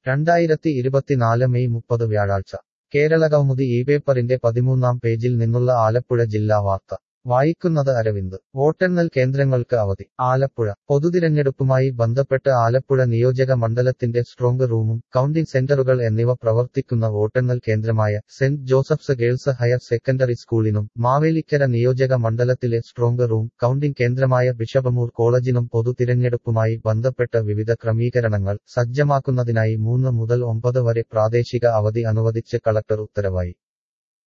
രണ്ടായിരത്തി ഇരുപത്തിനാല് മെയ് മുപ്പത് വ്യാഴാഴ്ച കേരളകൗമുദി ഈ പേപ്പറിന്റെ പതിമൂന്നാം പേജിൽ നിന്നുള്ള ആലപ്പുഴ ജില്ലാ വാർത്ത വായിക്കുന്നത് അരവിന്ദ് വോട്ടെണ്ണൽ കേന്ദ്രങ്ങൾക്ക് അവധി ആലപ്പുഴ പൊതുതിരഞ്ഞെടുപ്പുമായി ബന്ധപ്പെട്ട് ആലപ്പുഴ നിയോജക മണ്ഡലത്തിന്റെ സ്ട്രോങ് റൂമും കൗണ്ടിംഗ് സെന്ററുകൾ എന്നിവ പ്രവർത്തിക്കുന്ന വോട്ടെണ്ണൽ കേന്ദ്രമായ Saint Joseph's girls higher secondary സ്കൂളിനും മാവേലിക്കര നിയോജക മണ്ഡലത്തിലെ സ്ട്രോങ് റൂം കൗണ്ടിംഗ് കേന്ദ്രമായ ബിഷപമൂർ കോളേജിനും പൊതുതിരഞ്ഞെടുപ്പുമായി ബന്ധപ്പെട്ട വിവിധ ക്രമീകരണങ്ങൾ സജ്ജമാക്കുന്നതിനായി മൂന്ന് മുതൽ ഒമ്പത് വരെ പ്രാദേശിക അവധി അനുവദിച്ച് കളക്ടർ ഉത്തരവായി